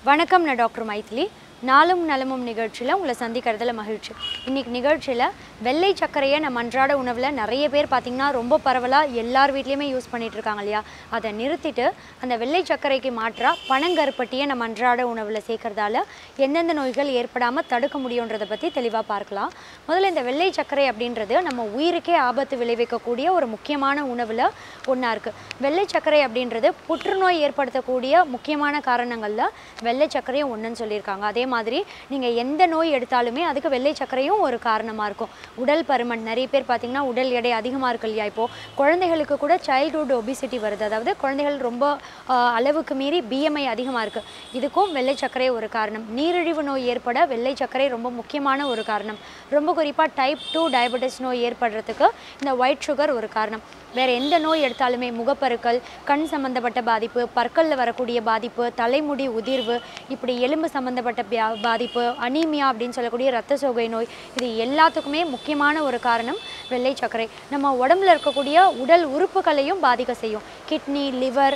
வணக்கம் நான் டாக்டர் மைத்திலி நாளும் நலமும் நிகழ்ச்சியில் உங்களை சந்திக்கிறதுல மகிழ்ச்சி இன்னைக்கு நிகழ்ச்சியில் வெள்ளை சர்க்கரையை நம்ம அன்றாட உணவில் நிறைய பேர் பார்த்திங்கன்னா ரொம்ப பரவலாக எல்லார் வீட்லேயுமே யூஸ் பண்ணிட்டு இருக்காங்க இல்லையா அதை நிறுத்திட்டு அந்த வெள்ளை சர்க்கரைக்கு மாற்றா பனங்கருப்பட்டியை நம்ம அன்றாட உணவில் சேர்க்கறதால எந்தெந்த நோய்கள் ஏற்படாமல் தடுக்க முடியுன்றதை பற்றி தெளிவாக பார்க்கலாம் முதல்ல இந்த வெள்ளை சர்க்கரை அப்படின்றது நம்ம உயிருக்கே ஆபத்து விளைவிக்கக்கூடிய ஒரு முக்கியமான உணவில் ஒன்றா இருக்குது வெள்ளை சர்க்கரை அப்படின்றது புற்றுநோய் ஏற்படுத்தக்கூடிய முக்கியமான காரணங்களில் வெள்ளை சர்க்கரையும் ஒன்றுன்னு சொல்லியிருக்காங்க அதே மாதிரி நீங்கள் எந்த நோய் எடுத்தாலுமே அதுக்கு வெள்ளை சர்க்கரையும் ஒரு காரணமாக இருக்கும் உடல் பருமன் நிறைய பேர் பார்த்தீங்கன்னா உடல் எடை அதிகமாக இருக்கு இல்லையா இப்போது குழந்தைகளுக்கு கூட சைல்ட்ஹுட் ஒபிசிட்டி வருது அதாவது குழந்தைகள் ரொம்ப ஆஹ், அளவுக்கு மீறி பிஎம்ஐ அதிகமாக இருக்குது இதுக்கும் வெள்ளை சர்க்கரை ஒரு காரணம் நீரிழிவு நோய் ஏற்பட வெள்ளை சர்க்கரை ரொம்ப முக்கியமான ஒரு காரணம் ரொம்ப குறிப்பாக டைப் டூ டயபெட்டிஸ் நோய் ஏற்படுறதுக்கு இந்த ஒயிட் சுகர் ஒரு காரணம் வேறு எந்த நோய் எடுத்தாலுமே முகப்பருக்கள் கண் சம்பந்தப்பட்ட பாதிப்பு பற்களில் வரக்கூடிய பாதிப்பு தலைமுடி உதிர்வு இப்படி எலும்பு சம்பந்தப்பட்ட பியா- பாதிப்பு அனீமியா அப்படின்னு சொல்லக்கூடிய ரத்த சோகை நோய் இது எல்லாத்துக்குமே முக்கியமான ஒரு காரணம் வெள்ளை சர்க்கரை நம்ம உடம்புல இருக்கக்கூடிய உடல் உறுப்புகளையும் பாதிக்க செய்யும் கிட்னி லிவர்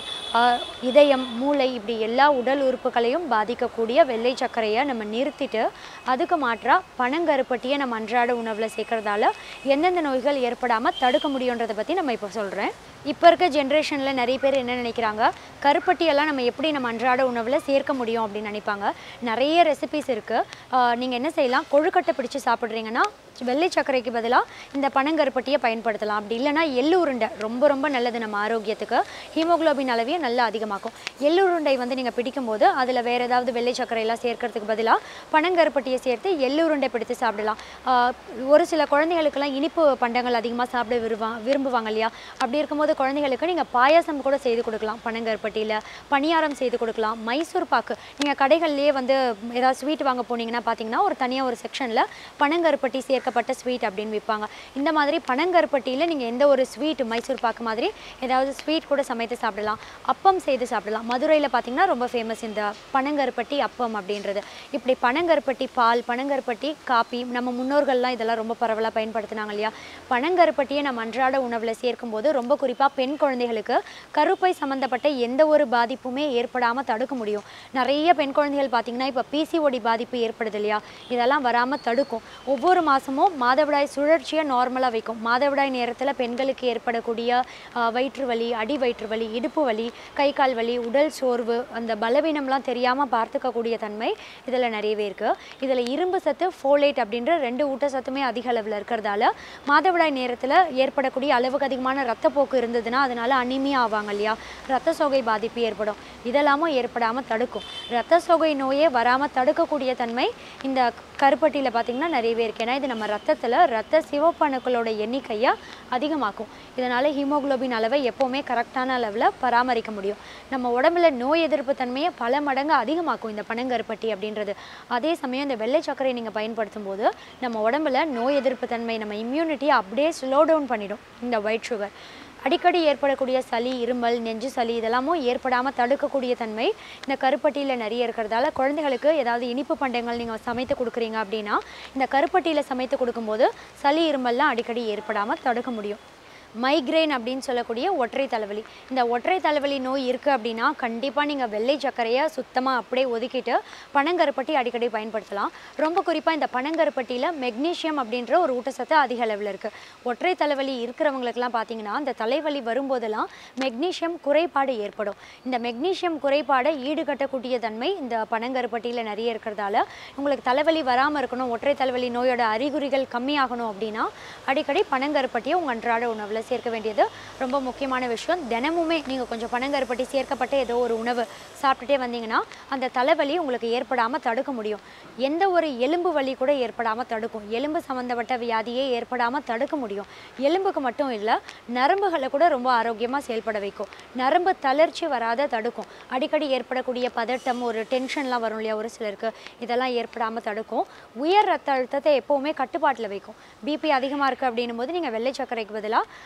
இதயம் மூளை இப்படி எல்லா உடல் உறுப்புகளையும் பாதிக்கக்கூடிய வெள்ளை சர்க்கரையை நம்ம நிறுத்திட்டு அதுக்கு மாற்றா பனங்கருப்பட்டியை நம்ம அன்றாட உணவில் சேர்க்கறதால எந்தெந்த நோய்கள் ஏற்படாமல் தடுக்க முடியுன்றதை பற்றி நம்ம இப்போ சொல்கிறேன் இப்போ இருக்க ஜென்ரேஷனில் நிறைய பேர் என்ன நினைக்கிறாங்க கருப்பட்டியெல்லாம் நம்ம எப்படி நம்ம அன்றாட உணவில் சேர்க்க முடியும் அப்படின்னு நினைப்பாங்க நிறைய ரெசிபிஸ் இருக்குது நீங்கள் என்ன செய்யலாம் கொழுக்கட்டை பிடிச்சு சாப்பிட்றீங்கன்னா வெள்ளை சர்க்கரைக்கு பதிலாக இந்த பனங்கருப்பட்டியை பயன்படுத்தலாம் அப்படி இல்லைன்னா எள்ளு உருண்டை ரொம்ப ரொம்ப நல்லது நம்ம ஆரோக்கியத்துக்கு ஹீமோகுளோபின் அளவையும் நல்லா அதிகமாக்கும் எள்ளு உருண்டை வந்து நீங்கள் பிடிக்கும்போது அதில் வேறு ஏதாவது வெள்ளை சர்க்கரையெல்லாம் சேர்க்கறதுக்கு பதிலாக பனங்கருப்பட்டியை சேர்த்து எள்ளு உருண்டை பிடித்து சாப்பிடலாம் ஆஹ் ஒரு சில குழந்தைகளுக்கெல்லாம் இனிப்பு பண்டங்கள் அதிகமாக சாப்பிட விரும்பா விரும்புவாங்க இல்லையா அப்படி இருக்கும்போது குழந்தைகளுக்கு நீங்கள் பாயாசம் கூட செய்து கொடுக்கலாம் பனங்கருப்பட்டியில் பணியாரம் செய்து கொடுக்கலாம் மைசூர் பாக்கு நீங்கள் கடைகள்லேயே வந்து ஏதாவது ஸ்வீட் வாங்க போனீங்கன்னா பார்த்தீங்கன்னா ஒரு தனியாக ஒரு செக்ஷனில் பனங்கருப்பட்டி சேர்க்கப்பட்ட ஸ்வீட் அப்படின்னு விற்பாங்க இந்த மாதிரி பனங்கருப்பட்டியில் நீங்கள் எந்த ஒரு ஸ்வீட் மைசூர் பாக்கு மாதிரி ஏதாவது ஸ்வீட் கூட சமைத்து சாப்பிடலாம் அப்பம் செய்து சாப்பிடலாம் மதுரையில் பார்த்தீங்கன்னா ரொம்ப ஃபேமஸ் இந்த பனங்கருப்பட்டி அப்பம் அப்படின்றது இப்படி பனங்கருப்பட்டி பால் பனங்கருப்பட்டி காப்பி நம்ம முன்னோர்கள்லாம் இதெல்லாம் ரொம்ப பரவலாக பயன்படுத்தினாங்க இல்லையா பனங்கருப்பட்டியை நம்ம அன்றாட உணவில் சேர்க்கும்போது ரொம்ப குறிப்பாக பெண் குழந்தைகளுக்கு கருப்பை சம்மந்தப்பட்ட எந்த ஒரு பாதிப்புமே ஏற்படாமல் தடுக்க முடியும் நிறைய பெண் குழந்தைகள் பார்த்தீங்கன்னா இப்போ பிசிஓடி பாதிப்பு ஏற்படுது இல்லையா இதெல்லாம் வராமல் தடுக்கும் ஒவ்வொரு மாதமும் மாதவிடாய் சுழற்சியை நார்மலாக வைக்கும் மாதவிடாய் நேரத்தில் பெண்களுக்கு ஏற்படக்கூடிய ஆஹ், வயிற்று வலி அடி வயிற்று வலி இடுப்பு வலி கை கால் வலி உடல் சோர்வு அந்த பலவீனம்லாம் தெரியாமல் பார்த்துக்கக்கூடிய தன்மை இதில் நிறையவே இருக்குது இதில் இரும்பு சத்து ஃபோலேட் அப்படின்ற ரெண்டு ஊட்டச்சத்துமே அதிக அளவில் இருக்கிறதால மாதவிடாய் நேரத்தில் ஏற்படக்கூடிய அளவுக்கு அதிகமான ரத்தப்போக்கு இருந்ததுன்னா அதனால அனிமியா ஆவாங்க இல்லையா ரத்த சோகை பாதிப்பு ஏற்படும் இதெல்லாமும் ஏற்படாமல் தடுக்கும் ரத்த சோகை நோயே வராமல் தடுக்கக்கூடிய தன்மை இந்த கருப்பட்டியில் பார்த்திங்கன்னா நிறையவே இருக்குது ஏன்னா இது நம்ம ரத்தத்தில் ரத்த சிவப்பணுக்களோட எண்ணிக்கையை அதிகமாக்கும் இதனால் ஹீமோகுளோபின் அளவை எப்போவுமே கரெக்டான அளவில் பராமரிக்க முடியும் நம்ம உடம்புல நோய் எதிர்ப்பு தன்மையை பல மடங்கு அதிகமாக்கும் இந்த பனங்கருப்பட்டி அப்படின்றது அதே சமயம் இந்த வெள்ளை சர்க்கரை நீங்கள் பயன்படுத்தும் போது நம்ம உடம்புல நோய் எதிர்ப்பு தன்மை நம்ம இம்யூனிட்டியை அப்படியே ஸ்லோ டவுன் பண்ணிடும் இந்த ஒயிட் சுகர் அடிக்கடி ஏற்படக்கூடிய சளி இருமல் நெஞ்சு சளி இதெல்லாமும் ஏற்படாமல் தடுக்கக்கூடிய தன்மை இந்த கருப்பட்டியில் நிறைய இருக்கிறதால குழந்தைகளுக்கு ஏதாவது இனிப்பு பண்டங்கள் நீங்கள் சமைத்து கொடுக்குறீங்க அப்படின்னா இந்த கருப்பட்டியில் சமைத்து கொடுக்கும்போது சளி இருமல்லாம் அடிக்கடி ஏற்படாமல் தடுக்க முடியும் மைக்ரேன் அப்படின்னு சொல்லக்கூடிய ஒற்றை தலைவலி இந்த ஒற்றை தலைவலி நோய் இருக்குது அப்படின்னா கண்டிப்பாக நீங்கள் வெள்ளை சர்க்கரையை சுத்தமாக அப்படியே ஒதுக்கிட்டு பனங்கருப்பட்டி அடிக்கடி பயன்படுத்தலாம் ரொம்ப குறிப்பாக இந்த பனங்கருப்பட்டியில் மெக்னீஷியம் அப்படின்ற ஒரு ஊட்டச்சத்து அதிக அளவில் இருக்குது ஒற்றை தலைவலி இருக்கிறவங்களுக்குலாம் பார்த்தீங்கன்னா இந்த தலைவலி வரும்போதெல்லாம் மெக்னீஷியம் குறைபாடு ஏற்படும் இந்த மெக்னீஷியம் குறைபாடை ஈடுகட்டக்கூடிய தன்மை இந்த பனங்கருப்பட்டியில் நிறைய இருக்கிறதால உங்களுக்கு தலைவலி வராமல் இருக்கணும் ஒற்றை தலைவலி நோயோட அறிகுறிகள் கம்மியாகணும் அப்படின்னா அடிக்கடி பனங்கருப்பட்டியை உங்கள் அன்றாட உணவில் சேர்க்க வேண்டியது ரொம்ப முக்கியமான விஷயம் தினமுமே நீங்கள் கொஞ்சம் பனங்கருப்பட்டி சேர்க்கப்பட்ட ஏதோ ஒரு உணவு சாப்பிட்டுட்டே வந்தீங்கன்னா அந்த தலைவலி உங்களுக்கு ஏற்படாமல் தடுக்க முடியும் எந்த ஒரு எலும்பு வலி கூட ஏற்படாமல் தடுக்கும் எலும்பு சம்மந்தப்பட்ட வியாதியே ஏற்படாமல் தடுக்க முடியும் எலும்புக்கு மட்டும் இல்லை நரம்புகளை கூட ரொம்ப ஆரோக்கியமாக செயல்பட வைக்கும் நரம்பு தளர்ச்சி வராத தடுக்கும் அடிக்கடி ஏற்படக்கூடிய பதட்டம் ஒரு டென்ஷன்லாம் வரும் இல்லையா ஒரு சிலருக்கு இதெல்லாம் ஏற்படாமல் தடுக்கும் உயர் ரத்த அழுத்தத்தை எப்போவுமே கட்டுப்பாட்டில் வைக்கும் பிபி அதிகமாக இருக்குது அப்படின்னும் போது நீங்கள் வெள்ளை சர்க்கரைக்கு பதிலாக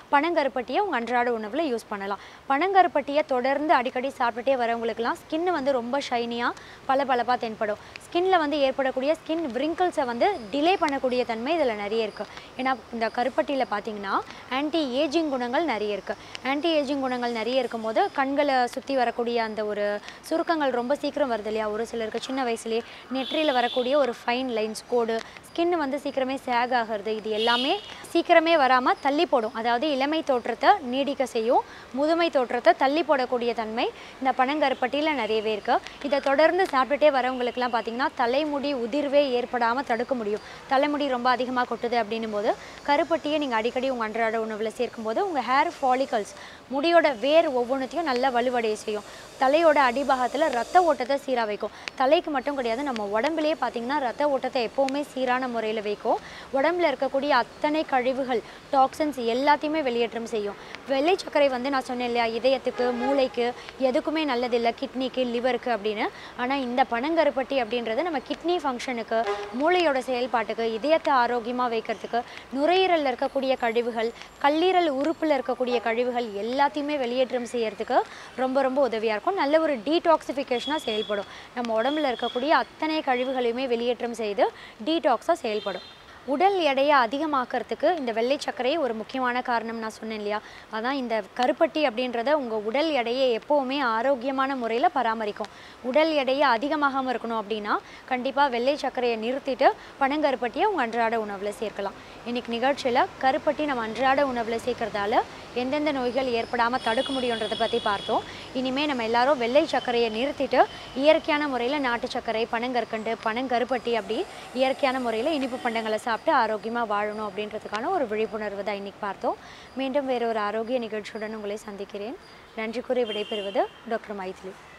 பனங்கருப்பட்டியை உங்கள் அன்றாட உணவில் யூஸ் பண்ணலாம் பனங்கருப்பட்டியை தொடர்ந்து அடிக்கடி சாப்பிட்டுட்டே வரவங்களுக்குலாம் ஸ்கின் வந்து ரொம்ப ஷைனியாக பல பளபளப்பாக தென்படும் ஸ்கின்ல வந்து ஏற்படக்கூடிய ஸ்கின் விரிங்கிள்ஸை வந்து டிலே பண்ணக்கூடிய தன்மை இதில் நிறைய இருக்குது ஏன்னா இந்த கருப்பட்டியில் பார்த்தீங்கன்னா ஆன்டி ஏஜிங் குணங்கள் நிறைய இருக்குது ஆன்டி ஏஜிங் குணங்கள் நிறைய இருக்கும்போது கண்களை சுற்றி வரக்கூடிய அந்த ஒரு சுருக்கங்கள் ரொம்ப சீக்கிரம் வருது இல்லையா ஒரு சிலருக்கு சின்ன வயசுலேயே நெற்றியில் வரக்கூடிய ஒரு ஃபைன் லைன்ஸ் கோடு ஸ்கின் வந்து சீக்கிரமே சேக் ஆகிறது இது எல்லாமே சீக்கிரமே வராமல் தள்ளி போடும் அதாவது இளமை தோற்றத்தை நீடிக்க செய்யும் முதுமை தோற்றத்தை தள்ளி போடக்கூடிய தன்மை இந்த பனங்கருப்பட்டியில் நிறையவே இருக்குது இதை தொடர்ந்து சாப்பிட்டுட்டே வரவங்களுக்குலாம் பார்த்தீங்கன்னா தலைமுடி உதிர்வே ஏற்படாமல் தடுக்க முடியும் தலைமுடி ரொம்ப அதிகமாக கொட்டுது அப்படின்னும் போது கருப்பட்டியை நீங்கள் அடிக்கடி உங்கள் அன்றாட உணவில் சேர்க்கும்போது உங்கள் ஹேர் ஃபாலிகல்ஸ் முடியோட வேர் ஒவ்வொன்றத்தையும் நல்லா வலுவடைய செய்யும் தலையோட அடிபாகத்தில் ரத்த ஓட்டத்தை சீராக வைக்கும் தலைக்கு மட்டும் கிடையாது நம்ம உடம்புலேயே பார்த்தீங்கன்னா ரத்த ஓட்டத்தை எப்போவுமே சீரான முறையில் வைக்கும் உடம்புல இருக்கக்கூடிய அத்தனை கழிவுகள் டாக்ஸின்ஸ் எல்லாத்தையுமே வெளியேற்றம் செய்யும் வெள்ளை சர்க்கரை வந்து நான் சொன்னேன் இல்லையா இதயத்துக்கு மூளைக்கு எதுக்குமே நல்லதில்லை கிட்னிக்கு லிவருக்கு அப்படின்னு ஆனால் இந்த பனங்கருப்பட்டி அப்படின்றது நம்ம கிட்னி ஃபங்க்ஷனுக்கு மூளையோட செயல்பாட்டுக்கு இதயத்தை ஆரோக்கியமாக வைக்கிறதுக்கு நுரையீரலில் இருக்கக்கூடிய கழிவுகள் கல்லீரல் உறுப்பில் இருக்கக்கூடிய கழிவுகள் எல்லாத்தையுமே வெளியேற்றம் செய்யறதுக்கு ரொம்ப ரொம்ப உதவியாக இருக்கும் நல்ல ஒரு டீடாக்சிஃபிகேஷனாக செயல்படும் நம்ம உடம்புல இருக்கக்கூடிய அத்தனை கழிவுகளையுமே வெளியேற்றம் செய்து டீடாக்ஸாக செயல்படும் உடல் எடையை அதிகமாக்கிறதுக்கு இந்த வெள்ளை சர்க்கரை ஒரு முக்கியமான காரணம் நான் சொன்னேன் இல்லையா அதான் இந்த கருப்பட்டி அப்படின்றத உங்கள் உடல் எடையை எப்போவுமே ஆரோக்கியமான முறையில் பராமரிக்கும் உடல் எடையை அதிகமாகாமல் இருக்கணும் அப்படின்னா கண்டிப்பாக வெள்ளை சர்க்கரையை நிறுத்திட்டு பனங்கருப்பட்டியை உங்கள் அன்றாட உணவில் சேர்க்கலாம் இன்னைக்கு நிகழ்ச்சியில் கருப்பட்டி நம்ம அன்றாட உணவில் சேர்க்கறதால எந்தெந்த நோய்கள் ஏற்படாமல் தடுக்க முடியுன்றதை பற்றி பார்த்தோம் இனிமே நம்ம எல்லாரும் வெள்ளை சர்க்கரையை நிறுத்திட்டு இயற்கையான முறையில் நாட்டு சர்க்கரை பனங்கற்கண்டு பனங்கருப்பட்டி அப்படி இயற்கையான முறையில் இனிப்பு பண்டங்களை சாப்பிட்டு ஆரோக்கியமாக வாழணும் அப்படின்றதுக்கான ஒரு விழிப்புணர்வு தான் இன்னைக்கு பார்த்தோம் மீண்டும் வேறு ஒரு ஆரோக்கிய நிகழ்ச்சியுடன் உங்களை சந்திக்கிறேன் நன்றி கூறி விடைபெறுவது டாக்டர் மைத்லி